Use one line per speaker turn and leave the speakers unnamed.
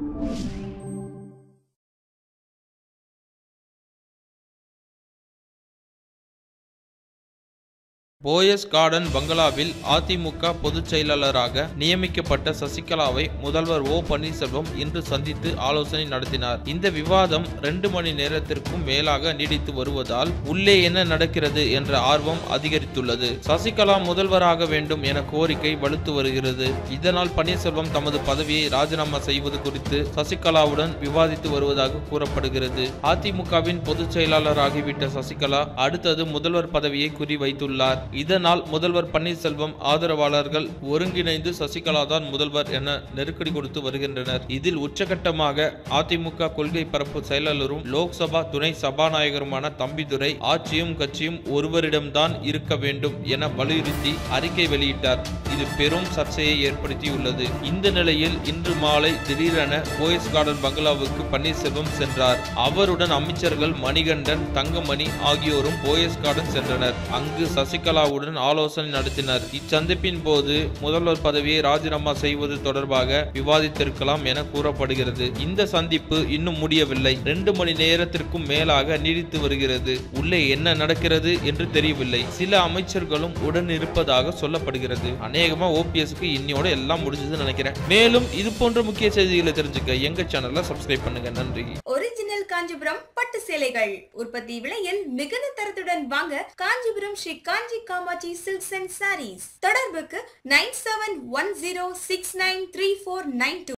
Poes garden பங்களாவில் அதிமுக பொதுச் செயலாளராக நியமிக்கப்பட்ட சசிகலாவை முதல்வர் ஓ பன்னீர்செல்வம் இன்று சந்தித்து ஆலோசனை நடத்தினார் இந்த விவாதம் ரெண்டு மணி நேரத்திற்கும் மேலாக நீடித்து வருவதால் உள்ளே என்ன நடக்கிறது என்ற ஆர்வம் அதிகரித்துள்ளது சசிகலா முதல்வராக வேண்டும் என கோரிக்கை வலுத்து வருகிறது இதனால் பன்னீர்செல்வம் தமது பதவியை ராஜினாமா செய்வது குறித்து சசிகலாவுடன் விவாதித்து வருவதாக கூறப்படுகிறது அதிமுகவின் பொதுச் செயலாளராகிவிட்ட சசிகலா அடுத்தது முதல்வர் பதவியை குறிவைத்துள்ளார் இதனால் முதல்வர் பன்னீர்செல்வம் ஆதரவாளர்கள் ஒருங்கிணைந்து சசிகலா தான் முதல்வர் என நெருக்கடி கொடுத்து வருகின்றனர் இதில் உச்சகட்டமாக அதிமுக கொள்கை பரப்பு செயலாளரும் லோக்சபா துணை சபாநாயகருமான தம்பிதுரை ஆட்சியும் கட்சியும் ஒருவரிடம்தான் இருக்க வேண்டும் என வலியுறுத்தி அறிக்கை வெளியிட்டார் இது பெரும் சர்ச்சையை ஏற்படுத்தியுள்ளது இந்த நிலையில் இன்று மாலை திடீரென போயஸ் கார்டன் பங்களாவுக்கு பன்னீர்செல்வம் சென்றார் அவருடன் அமைச்சர்கள் மணிகண்டன் தங்கமணி ஆகியோரும் போயஸ் கார்டன் சென்றனர் அங்கு சசிகலாவுடன் ஆலோசனை நடத்தினர் இச்சந்திப்பின் போது முதல்வர் பதவியை ராஜினாமா செய்வது தொடர்பாக விவாதித்திருக்கலாம் என கூறப்படுகிறது இந்த சந்திப்பு இன்னும் முடியவில்லை ரெண்டு மணி நேரத்திற்கும் மேலாக நீடித்து வருகிறது உள்ளே என்ன நடக்கிறது என்று தெரியவில்லை சில அமைச்சர்களும் உடன் இருப்பதாக சொல்லப்படுகிறது அநேகமா ஓபிஎஸ்க்கு இன்னியோட எல்லாம் முடிஞ்சதுன்னு நினைக்கிறேன் மேலும் இது போன்ற முக்கிய செய்திகளை தெரிஞ்சுக்க எங்க சேனலை சப்ஸ்கிரைப் பண்ணுங்க நன்றி
ஒரிஜினல் காஞ்சிபுரம் பட்டு சேலைகள் உற்பத்தி விலையில் மிகுந்த தரத்துடன் வாங்க Kanchipuram Sri Kanchi Kamakshi silks and sarees தொடர்புக்கு nine seven one zero six nine three four nine two